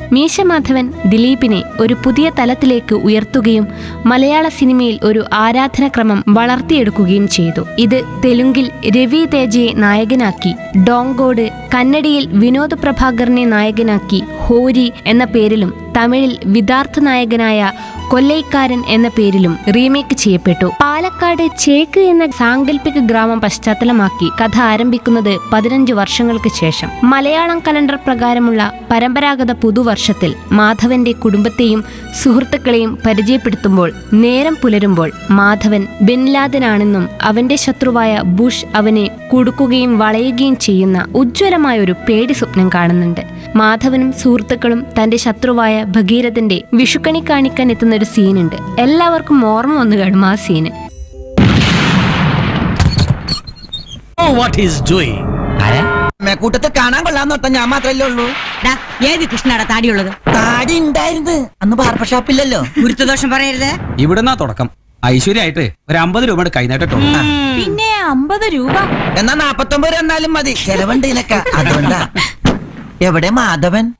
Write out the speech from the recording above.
മീശമാധവൻ ദിലീപിനെ ഒരു പുതിയ തലത്തിലേക്ക് ഉയർത്തുകയും മലയാള സിനിമയിൽ ഒരു ആരാധനക്രമം വളർത്തിയെടുക്കുകയും ചെയ്തു ഇത് തെലുങ്കിൽ രവി തേജയെ നായകനാക്കി ഡോങ്കോട് കന്നഡയിൽ വിനോദ് പ്രഭാകറിനെ നായകനാക്കി ഹോരി എന്ന പേരിലും തമിഴിൽ വിദാർത്ഥ നായകനായ കൊല്ലൈക്കാരൻ എന്ന പേരിലും റീമേക്ക് ചെയ്യപ്പെട്ടു പാലക്കാട് ചേക്ക് എന്ന സാങ്കല്പിക ഗ്രാമം പശ്ചാത്തലമാക്കി കഥ ആരംഭിക്കുന്നത് പതിനഞ്ച് വർഷങ്ങൾക്ക് ശേഷം മലയാളം കലണ്ടർ പ്രകാരമുള്ള പരമ്പരാഗത പുതുവർഷത്തിൽ മാധവന്റെ കുടുംബത്തെയും സുഹൃത്തുക്കളെയും പരിചയപ്പെടുത്തുമ്പോൾ നേരം പുലരുമ്പോൾ മാധവൻ ബിൻലാദനാണെന്നും അവന്റെ ശത്രുവായ ബുഷ് അവനെ കുടുക്കുകയും വളയുകയും ചെയ്യുന്ന ഉജ്ജ്വലമായ ഒരു പേടി സ്വപ്നം കാണുന്നുണ്ട് മാധവനും സുഹൃത്തുക്കളും തന്റെ ശത്രുവായ ഭഗീരഥന്റെ വിഷുക്കണി കാണിക്കാൻ എത്തുന്ന ഒരു സീനുണ്ട് എല്ലാവർക്കും ഓർമ്മ വന്നു കാണും ആ scene Oh, what he's doing. കൂട്ടത്ത് കാണാൻ കൊള്ളാന്നോട്ട ഞാൻ മാത്രല്ലേ ഉള്ളൂ ഡാ, ഏത് കൃഷ്ണയുടെ താടിയുള്ളത് താടി ഉണ്ടായിരുന്നു അന്ന് ബാർബർ ഷോപ്പില്ലല്ലോ ഗുരുത്വദോഷം പറയരുത് ഇവിടുന്നാ തുടക്കം ഐശ്വര്യായിട്ട് ഒരു അമ്പത് രൂപയുടെ കൈനീട്ടോ പിന്നെ അമ്പത് രൂപ എന്നാ നാപ്പത്തൊമ്പത് രൂപ എന്നാലും മതി ചെലവുണ്ട് ഇതിനൊക്കെ അതുകൊണ്ടാ എവിടെ മാധവൻ